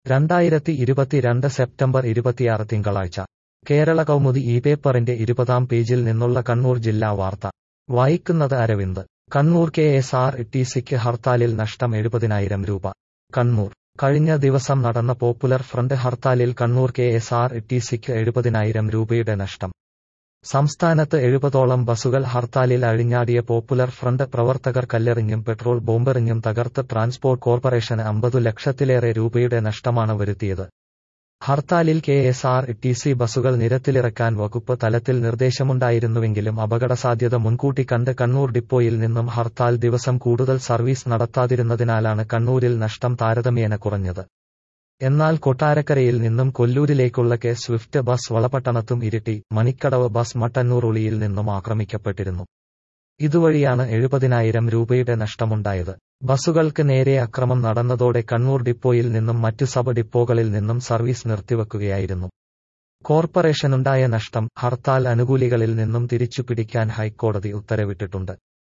രണ്ടായിരത്തി ഇരുപത്തിരണ്ട് സെപ്റ്റംബർ ഇരുപത്തിയാറ് തിങ്കളാഴ്ച കേരള കൗമുദി ഈ പേപ്പറിന്റെ ഇരുപതാം പേജിൽ നിന്നുള്ള കണ്ണൂർ ജില്ലാ വാർത്ത വായിക്കുന്നത് Aravind Kannur K S R T സിക്ക് ഹർത്താലിൽ നഷ്ടം എഴുപതിനായിരം രൂപ കണ്ണൂർ കഴിഞ്ഞ ദിവസം നടന്ന പോപ്പുലർ ഫ്രണ്ട് ഹർത്താലിൽ Kannur K S R T സിക്ക് എഴുപതിനായിരം രൂപയുടെ നഷ്ടം സംസ്ഥാനത്ത് എഴുപതോളം ബസുകൾ ഹർത്താലിൽ അഴിഞ്ഞാടിയ പോപ്പുലർ ഫ്രണ്ട് പ്രവർത്തകർ കല്ലെറിഞ്ഞും പെട്രോൾ ബോംബെറിഞ്ഞും തകർത്ത് ട്രാൻസ്പോർട്ട് കോർപ്പറേഷന് അമ്പതു ലക്ഷത്തിലേറെ രൂപയുടെ നഷ്ടമാണ് വരുത്തിയത് ഹർത്താലിൽ K S R T C ബസുകൾ നിരത്തിലിറക്കാൻ വകുപ്പ് തലത്തിൽ നിർദ്ദേശമുണ്ടായിരുന്നുവെങ്കിലും അപകടസാധ്യത മുൻകൂട്ടി കണ്ട് കണ്ണൂർ ഡിപ്പോയിൽ നിന്നും ഹർത്താൽ ദിവസം കൂടുതൽ സർവീസ് നടത്താതിരുന്നതിനാലാണ് കണ്ണൂരിൽ നഷ്ടം താരതമ്യേന കുറഞ്ഞത് എന്നാൽ കൊട്ടാരക്കരയിൽ നിന്നും കൊല്ലൂരിലേക്കുള്ള കെ സ്വിഫ്റ്റ് ബസ് വളപട്ടണത്തും ഇരിട്ടി മണിക്കടവ് ബസ് മട്ടന്നൂർ ഉളിയിൽ നിന്നും ആക്രമിക്കപ്പെട്ടിരുന്നു ഇതുവഴിയാണ് എഴുപതിനായിരം രൂപയുടെ നഷ്ടമുണ്ടായത് ബസുകൾക്ക് നേരെ അക്രമം നടന്നതോടെ കണ്ണൂർ ഡിപ്പോയിൽ നിന്നും മറ്റു സബ് ഡിപ്പോകളിൽ നിന്നും സർവീസ് നിർത്തിവെക്കുകയായിരുന്നു കോർപ്പറേഷനുണ്ടായ നഷ്ടം ഹർത്താൽ അനുകൂലികളിൽ നിന്നും തിരിച്ചുപിടിക്കാൻ ഹൈക്കോടതി ഉത്തരവിട്ടിട്ടുണ്ട്